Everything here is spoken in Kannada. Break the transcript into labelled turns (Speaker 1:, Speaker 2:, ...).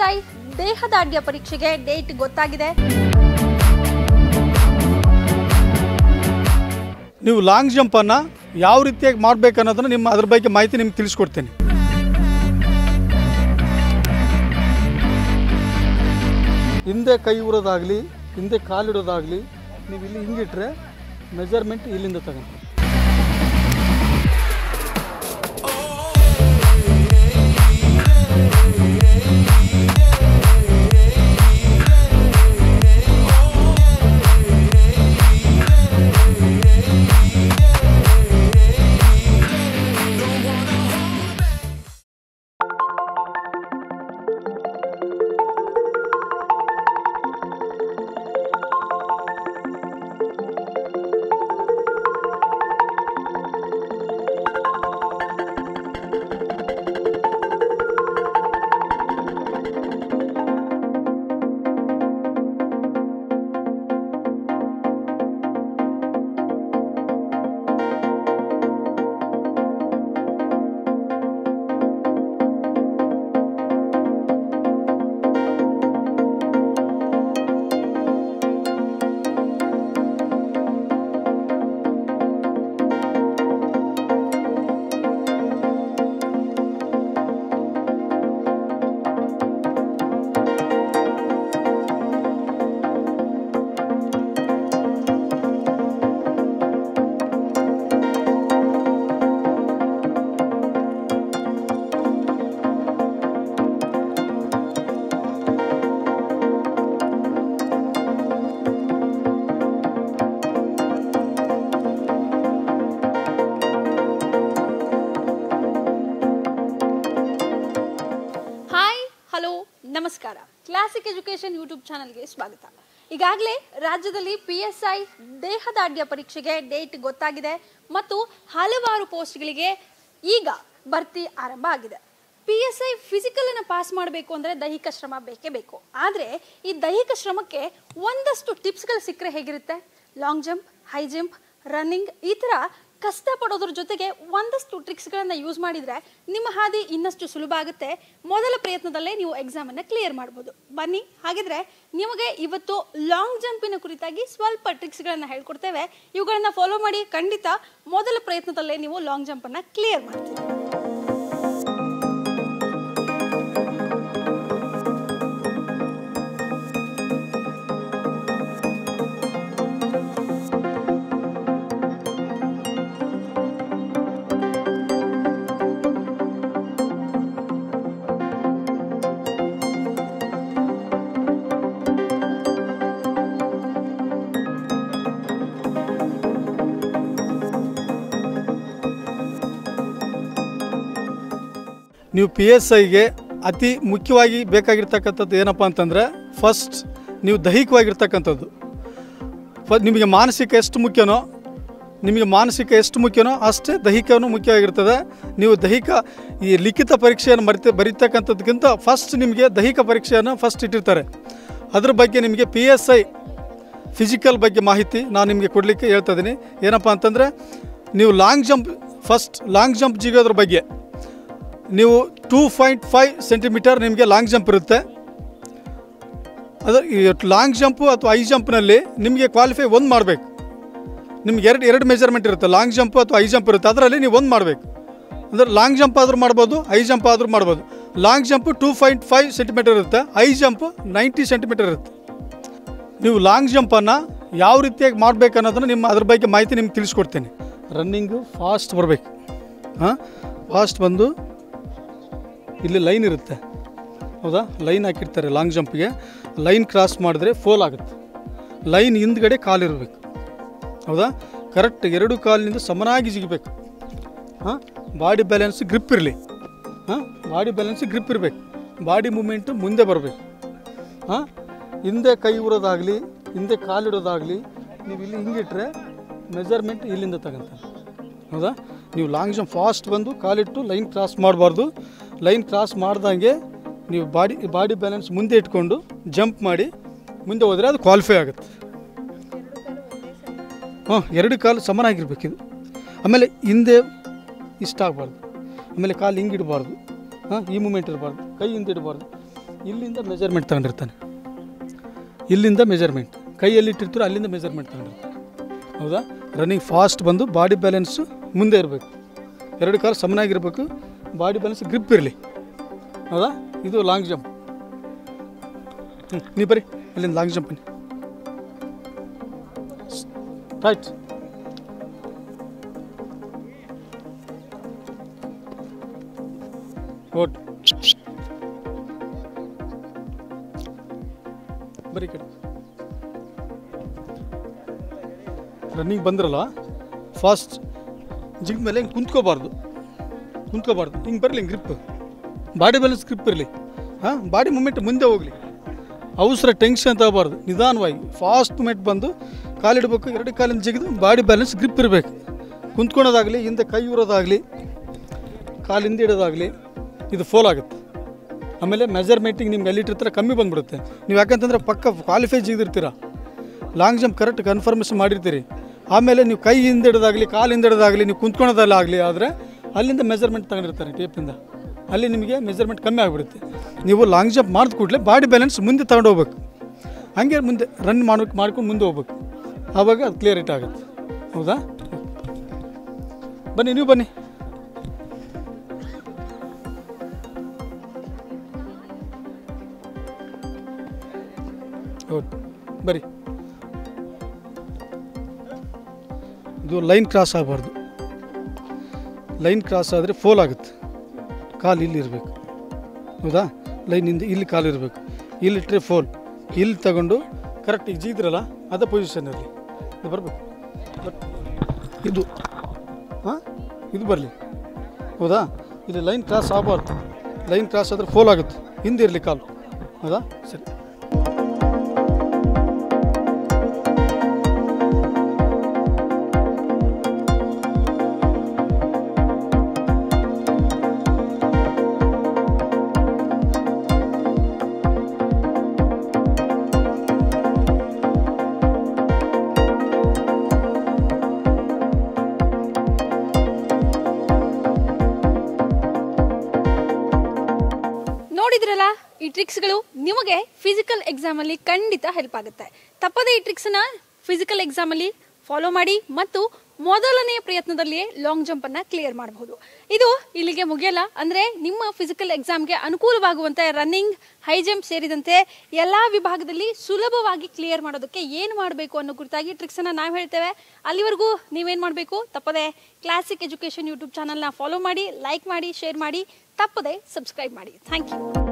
Speaker 1: ಐ ದೇಹದಾಢ್ಯ ಪರೀಕ್ಷೆಗೆ ಡೇಟ್ ಗೊತ್ತಾಗಿದೆ
Speaker 2: ನೀವು ಲಾಂಗ್ ಜಂಪನ್ನು ಯಾವ ರೀತಿಯಾಗಿ ಮಾಡಬೇಕು ಅನ್ನೋದನ್ನು ನಿಮ್ಮ ಅದ್ರ ಬಗ್ಗೆ ಮಾಹಿತಿ ನಿಮ್ಗೆ ತಿಳಿಸ್ಕೊಡ್ತೀನಿ ಹಿಂದೆ ಕೈ ಉರೋದಾಗಲಿ ಹಿಂದೆ ಕಾಲಿಡೋದಾಗಲಿ ನೀವು ಇಲ್ಲಿ ಹಿಂಗಿಟ್ರೆ ಮೆಜರ್ಮೆಂಟ್ ಇಲ್ಲಿಂದ ತಗೊಂಡು
Speaker 1: ಹಾಯ್ ಹಲೋ ನಮಸ್ಕಾರ ಕ್ಲಾಸಿಕ್ ಎಜುಕೇಶನ್ ಯೂಟ್ಯೂಬ್ ಚಾನಲ್ಗೆ ಸ್ವಾಗತ ಈಗಾಗಲೇ ರಾಜ್ಯದಲ್ಲಿ ಪಿ ಎಸ್ ಐ ದೇಹದಾಢ್ಯ ಪರೀಕ್ಷೆಗೆ ಡೇಟ್ ಗೊತ್ತಾಗಿದೆ ಮತ್ತು ಹಲವಾರು ಪೋಸ್ಟ್ಗಳಿಗೆ ಈಗ ಭರ್ತಿ ಆರಂಭ ಆಗಿದೆ ಪಿ ಎಸ್ ಐ ಫಿಸಿಕಲ್ ಅನ್ನು ಪಾಸ್ ಮಾಡಬೇಕು ಅಂದರೆ ದೈಹಿಕ ಶ್ರಮ ಬೇಕೇ ಬೇಕು ಆದರೆ ಈ ದೈಹಿಕ ಶ್ರಮಕ್ಕೆ ಒಂದಷ್ಟು ಟಿಪ್ಸ್ಗಳು ಸಿಕ್ಕರೆ ಹೇಗಿರುತ್ತೆ long jump high jump running ಈ ಥರ ಕಷ್ಟಪಡೋದ್ರ ಜೊತೆಗೆ ಒಂದಷ್ಟು ಟ್ರಿಕ್ಸ್ಗಳನ್ನು ಯೂಸ್ ಮಾಡಿದರೆ ನಿಮ್ಮ ಹಾದಿ ಇನ್ನಷ್ಟು ಸುಲಭ ಆಗುತ್ತೆ ಮೊದಲ ಪ್ರಯತ್ನದಲ್ಲೇ ನೀವು ಎಕ್ಸಾಮನ್ನು ಕ್ಲಿಯರ್ ಮಾಡ್ಬೋದು ಬನ್ನಿ ಹಾಗಿದ್ರೆ ನಿಮಗೆ ಇವತ್ತು ಲಾಂಗ್ ಜಂಪಿನ ಕುರಿತಾಗಿ ಸ್ವಲ್ಪ ಟ್ರಿಕ್ಸ್ಗಳನ್ನು ಹೇಳ್ಕೊಡ್ತೇವೆ ಇವುಗಳನ್ನು ಫಾಲೋ ಮಾಡಿ ಖಂಡಿತ ಮೊದಲ ಪ್ರಯತ್ನದಲ್ಲೇ ನೀವು ಲಾಂಗ್ ಜಂಪನ್ನು ಕ್ಲಿಯರ್ ಮಾಡ್ತೀರಿ
Speaker 2: ನೀವು ಪಿ ಎಸ್ ಐಗೆ ಅತಿ ಮುಖ್ಯವಾಗಿ ಬೇಕಾಗಿರ್ತಕ್ಕಂಥದ್ದು ಏನಪ್ಪ ಅಂತಂದರೆ ಫಸ್ಟ್ ನೀವು ದೈಹಿಕವಾಗಿರ್ತಕ್ಕಂಥದ್ದು ಫ ನಿಮಗೆ ಮಾನಸಿಕ ಎಷ್ಟು ಮುಖ್ಯನೋ ನಿಮಗೆ ಮಾನಸಿಕ ಎಷ್ಟು ಮುಖ್ಯನೋ ಅಷ್ಟೇ ದೈಹಿಕವೂ ಮುಖ್ಯವಾಗಿರ್ತದೆ ನೀವು ದೈಹಿಕ ಈ ಲಿಖಿತ ಪರೀಕ್ಷೆಯನ್ನು ಬರಿತ ಬರೀತಕ್ಕಂಥದ್ದಕ್ಕಿಂತ ಫಸ್ಟ್ ನಿಮಗೆ ದೈಹಿಕ ಪರೀಕ್ಷೆಯನ್ನು ಫಸ್ಟ್ ಇಟ್ಟಿರ್ತಾರೆ ಅದ್ರ ಬಗ್ಗೆ ನಿಮಗೆ ಪಿ ಎಸ್ ಐ ಫಿಸಿಕಲ್ ಬಗ್ಗೆ ಮಾಹಿತಿ ನಾನು ನಿಮಗೆ ಕೊಡಲಿಕ್ಕೆ ಹೇಳ್ತಾ ಇದ್ದೀನಿ ಏನಪ್ಪ ಅಂತಂದರೆ ನೀವು long jump first long jump ಜಿಗೋದ್ರ ಬಗ್ಗೆ ನೀವು ಟೂ ಪಾಯಿಂಟ್ ಫೈವ್ ಸೆಂಟಿಮೀಟರ್ ನಿಮಗೆ ಲಾಂಗ್ ಜಂಪ್ ಇರುತ್ತೆ ಅದು ಲಾಂಗ್ ಜಂಪು ಅಥವಾ ಐ ಜಂಪ್ನಲ್ಲಿ ನಿಮಗೆ ಕ್ವಾಲಿಫೈ ಒಂದು ಮಾಡಬೇಕು ನಿಮ್ಗೆ ಎರಡು ಎರಡು ಮೆಜರ್ಮೆಂಟ್ ಇರುತ್ತೆ ಲಾಂಗ್ ಜಂಪು ಅಥವಾ ಐ ಜಂಪ್ ಇರುತ್ತೆ ಅದರಲ್ಲಿ ನೀವು ಒಂದು ಮಾಡಬೇಕು ಅಂದರೆ ಲಾಂಗ್ ಜಂಪ್ ಆದರೂ ಮಾಡ್ಬೋದು ಐ ಜಂಪ್ ಆದರೂ ಮಾಡ್ಬೋದು long jump two point five centimetre ಇರುತ್ತೆ ಐ ಜಂಪು ನೈಂಟಿ ಸೆಂಟಿಮೀಟರ್ ಇರುತ್ತೆ ನೀವು ಲಾಂಗ್ ಜಂಪನ್ನು ಯಾವ ರೀತಿಯಾಗಿ ಮಾಡಬೇಕು ಅನ್ನೋದನ್ನು ನಿಮ್ಮ ಅದ್ರ ಬಗ್ಗೆ ಮಾಹಿತಿ ನಿಮ್ಗೆ ತಿಳಿಸ್ಕೊಡ್ತೀನಿ ರನ್ನಿಂಗು ಫಾಸ್ಟ್ ಬರಬೇಕು ಹಾಂ ಫಾಸ್ಟ್ ಬಂದು ಇಲ್ಲಿ ಲೈನ್ ಇರುತ್ತೆ ಹೌದಾ ಲೈನ್ ಹಾಕಿರ್ತಾರೆ ಲಾಂಗ್ ಜಂಪ್ಗೆ ಲೈನ್ ಕ್ರಾಸ್ ಮಾಡಿದ್ರೆ ಫೋಲ್ ಆಗುತ್ತೆ ಲೈನ್ ಹಿಂದ್ಗಡೆ ಕಾಲಿರಬೇಕು ಹೌದಾ ಕರೆಕ್ಟ್ ಎರಡು ಕಾಲಿನಿಂದ ಸಮನಾಗಿ ಜಿಗಬೇಕು ಹಾಂ ಬಾಡಿ ಬ್ಯಾಲೆನ್ಸ್ ಗ್ರಿಪ್ ಇರಲಿ ಹಾಂ ಬಾಡಿ ಬ್ಯಾಲೆನ್ಸ್ ಗ್ರಿಪ್ ಇರಬೇಕು ಬಾಡಿ ಮೂಮೆಂಟು ಮುಂದೆ ಬರಬೇಕು ಹಾಂ ಹಿಂದೆ ಕೈ ಉರೋದಾಗಲಿ ಹಿಂದೆ ಕಾಲಿಡೋದಾಗಲಿ ನೀವು ಇಲ್ಲಿ ಹಿಂಗಿಟ್ರೆ ಮೆಜರ್ಮೆಂಟ್ ಇಲ್ಲಿಂದ ತಗೊಂತಾರೆ ಹೌದಾ ನೀವು ಲಾಂಗ್ ಜಂಪ್ ಫಾಸ್ಟ್ ಬಂದು ಕಾಲಿಟ್ಟು ಲೈನ್ ಕ್ರಾಸ್ ಮಾಡಬಾರ್ದು ಲೈನ್ ಕ್ರಾಸ್ ಮಾಡ್ದಂಗೆ ನೀವು ಬಾಡಿ ಬಾಡಿ ಬ್ಯಾಲೆನ್ಸ್ ಮುಂದೆ ಇಟ್ಕೊಂಡು ಜಂಪ್ ಮಾಡಿ ಮುಂದೆ ಹೋದರೆ ಅದು ಕ್ವಾಲಿಫೈ ಆಗುತ್ತೆ ಹಾಂ ಎರಡು ಕಾಲು ಸಮನಾಗಿರ್ಬೇಕಿದು ಆಮೇಲೆ ಹಿಂದೆ ಇಷ್ಟ ಆಗಬಾರ್ದು ಆಮೇಲೆ ಕಾಲು ಹಿಂಗೆ ಇಡಬಾರ್ದು ಹಾಂ ಈ ಮೂಮೆಂಟ್ ಇರಬಾರ್ದು ಕೈ ಹಿಂದೆ ಇಡಬಾರ್ದು ಇಲ್ಲಿಂದ ಮೆಜರ್ಮೆಂಟ್ ತಗೊಂಡಿರ್ತಾನೆ ಇಲ್ಲಿಂದ ಮೆಜರ್ಮೆಂಟ್ ಕೈಯಲ್ಲಿ ಇಟ್ಟಿರ್ತೀರೋ ಅಲ್ಲಿಂದ ಮೆಜರ್ಮೆಂಟ್ ತಗೊಂಡಿರ್ತಾನೆ ಹೌದಾ ರನ್ನಿಂಗ್ ಫಾಸ್ಟ್ ಬಂದು ಬಾಡಿ ಬ್ಯಾಲೆನ್ಸು ಮುಂದೆ ಇರಬೇಕು ಎರಡು ಕಾಲು ಸಮನಾಗಿರಬೇಕು ಬಾಡಿ ಬ್ಯಾಲೆನ್ಸ್ ಗ್ರಿಪ್ ಇರಲಿ ಹೌದಾ ಇದು ಲಾಂಗ್ ಜಂಪ್ ಹ್ಞೂ ನೀ ಬರ್ರಿ ಅಲ್ಲಿಂದ ಲಾಂಗ್ ಜಂಪ್ ಬನ್ನಿ ರೈಟ್ ಓಟ್ ಬರೀ ಕಡೆ ರನ್ನಿಂಗ್ ಬಂದ್ರಲ್ಲ ಫಾಸ್ಟ್ ಜಿಗ್ ಮೇಲೆ ಹಿಂಗೆ ಕುಂತ್ಕೋಬಾರ್ದು ಕುಂತ್ಕೋಬಾರ್ದು ಹಿಂಗೆ ಬರಲಿ ಹಿಂಗೆ ಗ್ರಿಪ್ ಬಾಡಿ ಬ್ಯಾಲೆನ್ಸ್ ಗ್ರಿಪ್ ಇರಲಿ ಹಾಂ ಬಾಡಿ ಮೂಮೆಂಟ್ ಮುಂದೆ ಹೋಗಲಿ ಅವಸರ ಟೆನ್ಷನ್ ತಗೋಬಾರ್ದು ನಿಧಾನವಾಗಿ ಫಾಸ್ಟ್ ಮೂಮೆಂಟ್ ಬಂದು ಕಾಲಿಡಬೇಕು ಎರಡು ಕಾಲಿಂದ ಜಿಗಿದು ಬಾಡಿ ಬ್ಯಾಲೆನ್ಸ್ ಗ್ರಿಪ್ ಇರಬೇಕು ಕುಂತ್ಕೊಳೋದಾಗಲಿ ಹಿಂದೆ ಕೈ ಊರೋದಾಗಲಿ ಕಾಲಿಂದ ಇಡೋದಾಗಲಿ ಇದು ಫೋಲ್ ಆಗುತ್ತೆ ಆಮೇಲೆ ಮೆಜರ್ಮೆಂಟಿಗೆ ನಿಮ್ಗೆ ಎಲ್ಲಿಟ್ಟಿರ್ತಾರೆ ಕಮ್ಮಿ ಬಂದ್ಬಿಡುತ್ತೆ ನೀವು ಯಾಕಂತಂದ್ರೆ ಪಕ್ಕ ಕ್ವಾಲಿಫೈ ಜಿಗಿದಿರ್ತೀರ ಲಾಂಗ್ ಜಂಪ್ ಕರೆಕ್ಟ್ ಕನ್ಫರ್ಮೇಷನ್ ಮಾಡಿರ್ತೀರಿ ಆಮೇಲೆ ನೀವು ಕೈ ಹಿಂದಿಡೋದಾಗಲಿ ಕಾಲು ಹಿಂದಿಡೋದಾಗಲಿ ನೀವು ಕುಂತ್ಕೊಳೋದಲ್ಲಾಗಲಿ ಆದರೆ ಅಲ್ಲಿಂದ ಮೆಜರ್ಮೆಂಟ್ ತಗೊಂಡಿರ್ತಾರೆ ಟೇಪಿಂದ ಅಲ್ಲಿ ನಿಮಗೆ ಮೆಜರ್ಮೆಂಟ್ ಕಮ್ಮಿ ಆಗಿಬಿಡುತ್ತೆ ನೀವು ಲಾಂಗ್ ಜಂಪ್ ಮಾಡಿದ ಕೂಡಲೇ ಬಾಡಿ ಬ್ಯಾಲೆನ್ಸ್ ಮುಂದೆ ತಗೊಂಡು ಹೋಗ್ಬೇಕು ಹಂಗೆ ಮುಂದೆ ರನ್ ಮಾಡೋಕೆ ಮಾಡ್ಕೊಂಡು ಮುಂದೆ ಹೋಗ್ಬೇಕು ಆವಾಗ ಅದು ಕ್ಲಿಯರ್ ಇಟ್ ಆಗುತ್ತೆ ಹೌದಾ ಬನ್ನಿ ನೀವು ಬನ್ನಿ ಹೌದು ಬರಿ ಇದು ಲೈನ್ ಕ್ರಾಸ್ ಆಗಬಾರ್ದು ಲೈನ್ ಕ್ರಾಸ್ ಆದರೆ ಫೋಲ್ ಆಗುತ್ತೆ ಕಾಲು ಇಲ್ಲಿ ಇರಬೇಕು ಹೌದಾ ಲೈನಿಂದ ಇಲ್ಲಿ ಕಾಲು ಇರಬೇಕು ಇಲ್ಲಿಟ್ಟರೆ ಫೋಲ್ ಇಲ್ಲಿ ತಗೊಂಡು ಕರೆಕ್ಟ್ ಈಗ ಜಿಗಿದ್ರಲ್ಲ ಅದೇ ಪೊಸಿಷನಲ್ಲಿ ಇದು ಬರಬೇಕು ಇದು ಹಾಂ ಇದು ಬರಲಿ ಹೌದಾ ಇಲ್ಲಿ ಲೈನ್ ಕ್ರಾಸ್ ಆಗಬಾರ್ದು ಲೈನ್ ಕ್ರಾಸ್ ಆದರೆ ಫೋಲ್ ಆಗುತ್ತೆ ಹಿಂದೆ ಇರಲಿ ಕಾಲು ಹೌದಾ ಸರಿ
Speaker 1: ನೋಡಿದ್ರಲ್ಲ ಈ ಟ್ರಿಕ್ಸ್ಗಳು ನಿಮಗೆ ಫಿಸಿಕಲ್ ಎಕ್ಸಾಮಲ್ಲಿ ಖಂಡಿತ ಹೆಲ್ಪ್ ಆಗುತ್ತೆ ತಪ್ಪದೇ ಈ ಟ್ರಿಕ್ಸ್ನ ಫಿಸಿಕಲ್ ಎಕ್ಸಾಮಲ್ಲಿ ಫಾಲೋ ಮಾಡಿ ಮತ್ತು ಮೊದಲನೆಯ ಪ್ರಯತ್ನದಲ್ಲಿಯೇ ಲಾಂಗ್ ಜಂಪನ್ನು ಕ್ಲಿಯರ್ ಮಾಡಬಹುದು ಇದು ಇಲ್ಲಿಗೆ ಮುಗಿಯಲ್ಲ ಅಂದರೆ ನಿಮ್ಮ ಫಿಸಿಕಲ್ ಎಕ್ಸಾಮ್ಗೆ ಅನುಕೂಲವಾಗುವಂತೆ ರನ್ನಿಂಗ್ ಹೈ ಜಂಪ್ ಸೇರಿದಂತೆ ಎಲ್ಲ ವಿಭಾಗದಲ್ಲಿ ಸುಲಭವಾಗಿ ಕ್ಲಿಯರ್ ಮಾಡೋದಕ್ಕೆ ಏನು ಮಾಡಬೇಕು ಅನ್ನೋ ಕುರಿತಾಗಿ ಟ್ರಿಕ್ಸನ್ನು ನಾವು ಹೇಳ್ತೇವೆ ಅಲ್ಲಿವರೆಗೂ ನೀವೇನು ಮಾಡಬೇಕು ತಪ್ಪದೆ ಕ್ಲಾಸಿಕ್ ಎಜುಕೇಷನ್ ಯೂಟ್ಯೂಬ್ ಚಾನಲ್ನ ಫಾಲೋ ಮಾಡಿ ಲೈಕ್ ಮಾಡಿ ಶೇರ್ ಮಾಡಿ ತಪ್ಪದೆ ಸಬ್ಸ್ಕ್ರೈಬ್ ಮಾಡಿ ಥ್ಯಾಂಕ್ ಯು